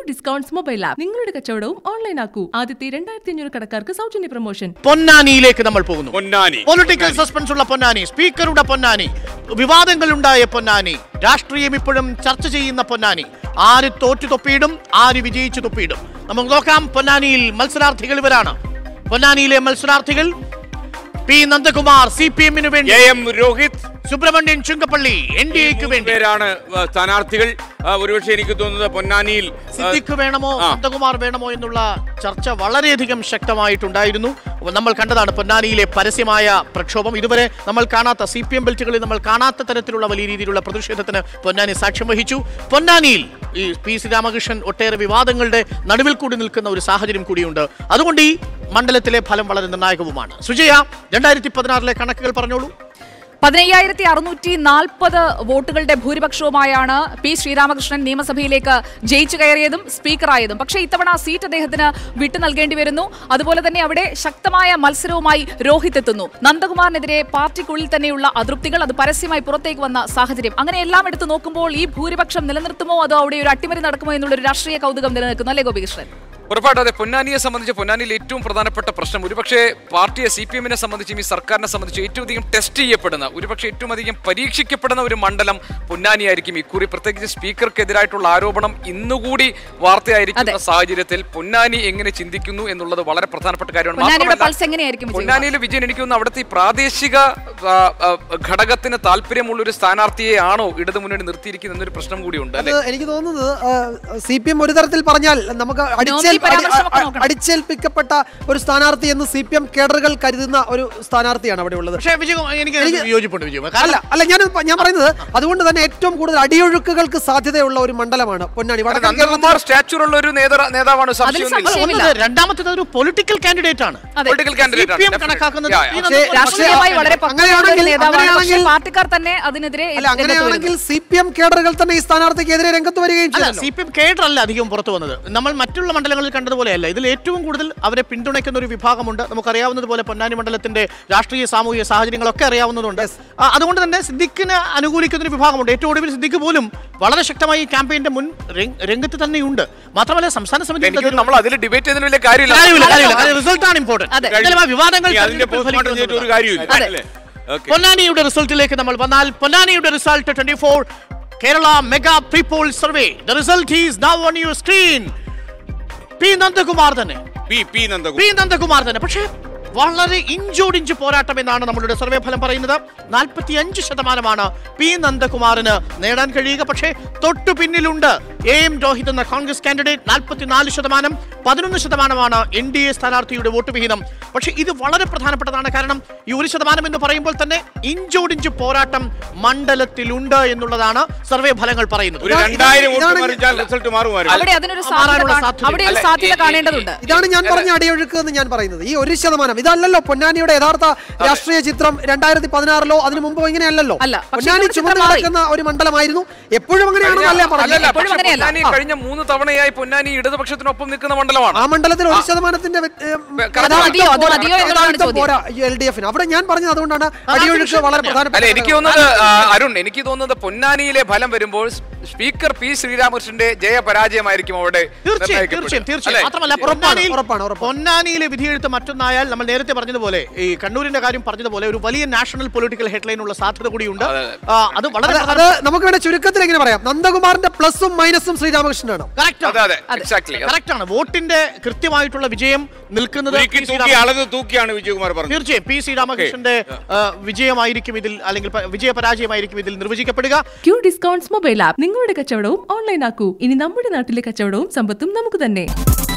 Discounts mobile app നിങ്ങളുടെ കച്ചവടവും online ആക്കൂ ആദ്യത്തെ രണ്ടായിരത്തി അഞ്ഞൂറ് കടക്കാർക്ക് സൗജന്യ പ്രൊമോഷൻ പൊന്നാനിയിലേക്ക് നമ്മൾ പോകുന്നു പൊന്നാനി പൊളിറ്റിക്കൽ സസ്പെൻസ് ഉള്ള പൊന്നാനി സ്പീക്കറുടെ പൊന്നാനി വിവാദങ്ങൾ ഉണ്ടായ പൊന്നാനി രാഷ്ട്രീയം ഇപ്പോഴും ചർച്ച ചെയ്യുന്ന പൊന്നാനി ആര് തോറ്റു തൊപ്പിയിടും ആര് വിജയിച്ചു തൊപ്പിയിടും നമുക്ക് നോക്കാം പൊന്നാനിയിൽ മത്സരാർത്ഥികൾ ഇവരാണ് പൊന്നാനിയിലെ മത്സരാർത്ഥികൾ പി നന്ദകുമാർ സി പി എമ്മിന് വേണ്ടി A M Rohit Subrahmanian Chungappally N D എക്ക് വേണ്ടി പേരാണ് ആ, സ്ഥാനാർത്ഥികൾ ആ, ഒരുപക്ഷെ എനിക്ക് തോന്നുന്നത് പൊന്നാനിയിൽ ആ, സിദ്ദിഖ് വേണമോ ആ. നന്ദകുമാർ വേണമോ എന്നുള്ള ചർച്ച വളരെയധികം ശക്തമായിട്ടുണ്ടായിരുന്നു നമ്മൾ കണ്ടതാണ് പൊന്നാനിയിലെ പരസ്യമായ പ്രക്ഷോഭം ഇതുവരെ നമ്മൾ കാണാത്ത സി പി എം ബെൽറ്റുകളിൽ നമ്മൾ കാണാത്ത തരത്തിലുള്ള വലിയ രീതിയിലുള്ള പ്രതിഷേധത്തിന് പൊന്നാനി സാക്ഷ്യം വഹിച്ചു പൊന്നാനിയിൽ ഈ പി ശ്രീരാമകൃഷ്ണൻ ഒട്ടേറെ വിവാദങ്ങളുടെ നടുവിൽ കൂടി നിൽക്കുന്ന ഒരു സാഹചര്യം കൂടിയുണ്ട് അതുകൊണ്ട് ഈ മണ്ഡലത്തിലെ ഫലം വളരെ നിർണായകവുമാണ് സുജയ രണ്ടായിരത്തി പതിനാറിലെ കണക്കുകൾ പറഞ്ഞോളൂ പതിനയ്യായിരത്തി അറുന്നൂറ്റി നാൽപ്പത് വോട്ടുകളുടെ ഭൂരിപക്ഷവുമായാണ് പി ശ്രീരാമകൃഷ്ണൻ നിയമസഭയിലേക്ക് ജയിച്ചു കയറിയതും സ്പീക്കറായതും പക്ഷേ ഇത്തവണ സീറ്റ് അദ്ദേഹത്തിന് വിട്ടു നൽകേണ്ടി വരുന്നു അതുപോലെ തന്നെ അവിടെ ശക്തമായ മത്സരവുമായി രോഹിത് എത്തുന്നു നന്ദകുമാറിനെതിരെ പാർട്ടിക്കുള്ളിൽ തന്നെയുള്ള അതൃപ്തികൾ അത് പരസ്യമായി പുറത്തേക്ക് വന്ന സാഹചര്യം അങ്ങനെ എല്ലാം എടുത്തു നോക്കുമ്പോൾ ഈ ഭൂരിപക്ഷം നിലനിർത്തുമോ അതോ അവിടെ ഒരു അട്ടിമറി നടക്കുമോ എന്നുള്ള ഒരു രാഷ്ട്രീയ കൗതുകം നിലനിൽക്കുന്നു അല്ലേ ഗോപികൃഷ്ണൻ ഉറപ്പായിട്ടും അതെ പൊന്നാനിയെ സംബന്ധിച്ച് പൊന്നാനിയിൽ ഏറ്റവും പ്രധാനപ്പെട്ട പ്രശ്നം ഒരുപക്ഷെ പാർട്ടിയെ സി പി എമ്മിനെ സംബന്ധിച്ചും ഈ സർക്കാരിനെ സംബന്ധിച്ചും ഏറ്റവും അധികം ടെസ്റ്റ് ചെയ്യപ്പെടുന്ന ഒരുപക്ഷെ ഏറ്റവും അധികം പരീക്ഷിക്കപ്പെടുന്ന ഒരു മണ്ഡലം പൊന്നാനിയായിരിക്കും ഇക്കുറി പ്രത്യേകിച്ച് സ്പീക്കർക്കെതിരായിട്ടുള്ള ആരോപണം ഇന്നുകൂടി വാർത്തയായിരിക്കുന്ന അതെ. സാഹചര്യത്തിൽ പൊന്നാനി എങ്ങനെ ചിന്തിക്കുന്നു എന്നുള്ളത് വളരെ പ്രധാനപ്പെട്ട കാര്യമാണ് പൊന്നാനിയുടെ മാത്രമല്ല, പൾസ് എങ്ങനെയായിരിക്കും വിജയകുമാർ? പൊന്നാനിയിലെ വിജയൻ എനിക്ക് തോന്നുന്നു അവിടുത്തെ ഈ പ്രാദേശിക ആ, ആ, ഘടകത്തിന് താല്പര്യമുള്ള ഒരു സ്ഥാനാർത്ഥിയെ ആണോ ഇടതു മുന്നണി നിർത്തിയിരിക്കുന്നത് എന്നൊരു പ്രശ്നം കൂടിയുണ്ട് അല്ലെ അത് എനിക്ക് തോന്നുന്നത് സി പി എം ഒരു തരത്തിൽ പറഞ്ഞാൽ നമുക്ക് അടിച്ചേൽ നോക്കി പരാമർശമൊക്കെ നോക്കണം. അടിച്ചേൽപ്പിക്കപ്പെട്ട ഒരു സ്ഥാനാർത്ഥി എന്ന് സി പി എം കേഡറുകൾ കരുതുന്ന ഒരു സ്ഥാനാർത്ഥിയാണ് അവിടെ ഉള്ളത് പക്ഷേ വിജയ എനിക്ക് എനിക്ക് വിയോജിപ്പുണ്ട് വിജയ അല്ല അല്ല ഞാൻ ഞാൻ പറയുന്നത് അതുകൊണ്ട് തന്നെ ഏറ്റവും കൂടുതൽ അടിയൊഴുക്കുകൾക്ക് സാധ്യതയുള്ള ഒരു മണ്ഡലമാണ് പൊന്നാനി വടക്കൻ നന്ദകുമാർ കേരളത്തിൽ സ്റ്റാച്ചുർ ഉള്ള ഒരു നേതാ- നേതാവാണ് സംശയമൊന്നുമില്ല സംശയമില്ല. ഒന്നത് രണ്ടാമത്തേത് ഒരു പൊളിറ്റിക്കൽ കാൻഡിഡേറ്റ് ആണ് അതെ. പൊളിറ്റിക്കൽ കാൻഡിഡേറ്റ് CPM കണക്കാക്കുന്നത് ഈ പക്ഷേ- നന്ദകുമാർ രാഷ്ട്രീയമായി വളരെ പക്വതയുള്ള ഒരു അങ്ങനെയാണെങ്കിൽ- നേതാവാണ് പക്ഷേ അങ്ങനെയാണെങ്കിൽ- പാർട്ടിക്കാർ തന്നെ അതിനെതിരെ അല്ല രംഗത്ത് അങ്ങനെയാണെങ്കിൽ വരുന്നു. സി പി എം കേഡറുകൾ തന്നെ ഈ സ്ഥാനാർത്ഥിക്കെതിരെ രംഗത്ത് വരികയും അല്ല ചെയ്തല്ലോ സി പി എം കേഡറല്ല അധികം പുറത്തു വന്നത് നമ്മൾ മറ്റുള്ള മണ്ഡലങ്ങളിൽ കണ്ടതുപോലെയല്ല ഇതിൽ ഏറ്റവും കൂടുതൽ അവരെ പിന്തുണയ്ക്കുന്ന ഒരു വിഭാഗമുണ്ട് നമുക്കറിയാവുന്നതുപോലെ പൊന്നാനി മണ്ഡലത്തിന്റെ രാഷ്ട്രീയ സാമൂഹിക സാഹചര്യങ്ങളൊക്കെ അറിയാവുന്നതുണ്ട് ആ, അതുകൊണ്ട് തന്നെ സിദ്ദിഖിന് അനുകൂലിക്കുന്ന ഒരു വിഭാഗമുണ്ട് ഏറ്റവും ഒടുവിൽ സിദ്ദിഖ് പോലും വളരെ ശക്തമായി ഈ ക്യാമ്പയിന്റെ മുൻ രംഗ്- രംഗത്ത് തന്നെയുണ്ട് മാത്രമല്ല സംസ്ഥാന സമിതി എനിക്ക് നമ്മൾ അതിൽ ഡിബേറ്റ് ചെയ്യുന്നതിന് വലിയ കാര്യമില്ല കാര്യമില്ല കാര്യമില്ല റിസൾട്ട് ആണ് ഇമ്പോർട്ടന്റ് അതെ. എന്തായാലും ആ വിവാദങ്ങൾ ഇനി അതിന്റെ പോസ്റ്റ്മോർട്ടം ചെയ്തിട്ട് ഒരു കാര്യമില്ല അതെ. അല്ലേ ഓക്കെ പൊന്നാനിയുടെ റിസൾട്ടിലേക്ക് നമ്മൾ വന്നാൽ പൊന്നാനിയുടെ result twenty four Kerala mega prepoll survey the result is now on your screen P Nandakumar തന്നെ P P Nandakumar P Nandakumar തന്നെ പക്ഷേ വളരെ ഇഞ്ചോടിഞ്ച് പോരാട്ടം എന്നാണ് നമ്മളുടെ സർവേ ഫലം പറയുന്നത് നാൽപ്പത്തി അഞ്ച് ശതമാനമാണ് പി നന്ദകുമാറിന് നേടാൻ കഴിയുക പക്ഷേ തൊട്ടു പിന്നിലുണ്ട് എ എം രോഹിത് എന്ന കോൺഗ്രസ് കാൻഡിഡേറ്റ് നാൽപ്പത്തിനാല് ശതമാനം പതിനൊന്ന് ശതമാനമാണ് എൻ ഡി എ സ്ഥാനാർത്ഥിയുടെ വോട്ട് വിഹിതം പക്ഷേ ഇത് വളരെ പ്രധാനപ്പെട്ടതാണ് കാരണം ഈ ഒരു ശതമാനം എന്ന് പറയുമ്പോൾ തന്നെ ഇഞ്ചോടിഞ്ച് പോരാട്ടം മണ്ഡലത്തിലുണ്ട് എന്നുള്ളതാണ് സർവേ ഫലങ്ങൾ പറയുന്നത് ഒരു ഇതാണ്- രണ്ടായിരം വോട്ട് ഇതാണ് മറിച്ചാൽ റിസൾട്ട് മാറുമായിരുന്നു അവിടെ അതിനൊരു ആ, സാധ്യത മാറാനുള്ള കാണ- സാധ്യത. അവിടെ ഒരു അല്ല, സാധ്യത ഈ- ഈ- കാണേണ്ടതുണ്ട് ഇതാണ് ഞാൻ പറഞ്ഞ അടിയൊഴുക്ക് എന്ന് ഞാൻ പറയുന്നത് ഈ ഒരു ശതമാനം ഇതല്ലല്ലോ പൊന്നാനിയുടെ യഥാർത്ഥ രാഷ്ട്രീയ ചിത്രം രണ്ടായിരത്തി പതിനാറിലോ അതിനു മുമ്പോ ഇങ്ങനെയല്ലല്ലോ അല്ല, പക്ഷേ പൊന്നാനി ഇതൊരു ചുമന്ന് ചിത്രം മാറി. നടക്കുന്ന ഒരു മണ്ഡലമായിരുന്നു എപ്പോഴും അങ്ങനെയാണെന്നല്ല ഞാൻ പറഞ്ഞത് അല്ലല്ല, എപ്പോഴും പക്ഷേ അങ്ങനെയല്ല. പൊന്നാനി കഴിഞ്ഞ മൂന്ന് തവണയായി പൊന്നാനി ഇടതുപക്ഷത്തിനൊപ്പം നിൽക്കുന്ന മണ്ഡലമാണ് ആ മണ്ഡലത്തിൽ ഒരു ശതമാനത്തിന്റെ വ്യ- ഏ, അത് യഥാർത്ഥം മതിയോ? അത് പോരാ. മതിയോ എന്നുള്ളതാണ് യഥാർത്ഥം ചോദ്യം. പോരാ എൽ ഡി എഫിന് അവിടെ ഞാൻ പറഞ്ഞത് അതുകൊണ്ടാണ് അടിയൊഴുക്ക് വളരെ പ്രധാനപ്പെട്ട അല്ല എനിക്ക് തോന്നുന്നത് ആ, അരുൺ എനിക്ക് തോന്നുന്നത് പൊന്നാനിയിലെ ഫലം വരുമ്പോൾ സ്പീക്കർ പി ശ്രീരാമകൃഷ്ണന്റെ ജയപരാജയമായിരിക്കും അവിടെ തീർച്ചയായും നിർണ്ണയിക്കപ്പെടുക. തീർച്ചയായും തീർച്ചയായും അല്ലേ? മാത്രമല്ല ഉറപ്പാണ്, പൊന്നാനിയിൽ ഉറപ്പാണ്, ഉറപ്പാണ്. പൊന്നാനിയിലെ വിധിയെഴുത്ത് മറ്റൊന്നായാൽ നമ്മൾ നേരത്തെ പറഞ്ഞതുപോലെ ഈ കണ്ണൂരിന്റെ കാര്യം പറഞ്ഞതുപോലെ ഒരു വലിയ നാഷണൽ പൊളിറ്റിക്കൽ ഹെഡ്ലൈൻ ഉള്ള സാധ്യത കൂടിയുണ്ട് ആ, അത് വളരെ അത് അത് നമുക്ക് ഇവിടെ ചുരുക്കത്തിൽ എങ്ങനെ പറയാം നന്ദകുമാറിന്റെ പ്ലസും മൈനസും ശ്രീരാമകൃഷ്ണനാണ് അതെ അതെ എക്സാക്ട്ലി കറക്റ്റ് ആണ് വോട്ടിന്റെ കൃത്യമായിട്ടുള്ള വിജയം നിൽക്കുന്നത് ഉരുക്കി പി. തൂക്കി ശ്രീരാമ- അളന്ന് തൂക്കിയാണ് വിജയകുമാർ പറഞ്ഞത് തീർച്ചയായും പി ശ്രീരാമകൃഷ്ണന്റെ ആ, വിജയമായിരിക്കും ഇതിൽ അല്ലെങ്കിൽ പ- വിജയപരാജയമായിരിക്കും ഇതിൽ നിർവചിക്കപ്പെടുക ക്യൂ ഡിസ്കൗണ്ട്സ് മൊബൈൽ ആപ്പ് നിങ്ങളുടെ കച്ചവടവും ഓൺലൈൻ ആക്കൂ ഇനി നമ്മുടെ നാട്ടിലെ കച്ചവടവും സമ്പത്തും നമുക്ക് തന്നെ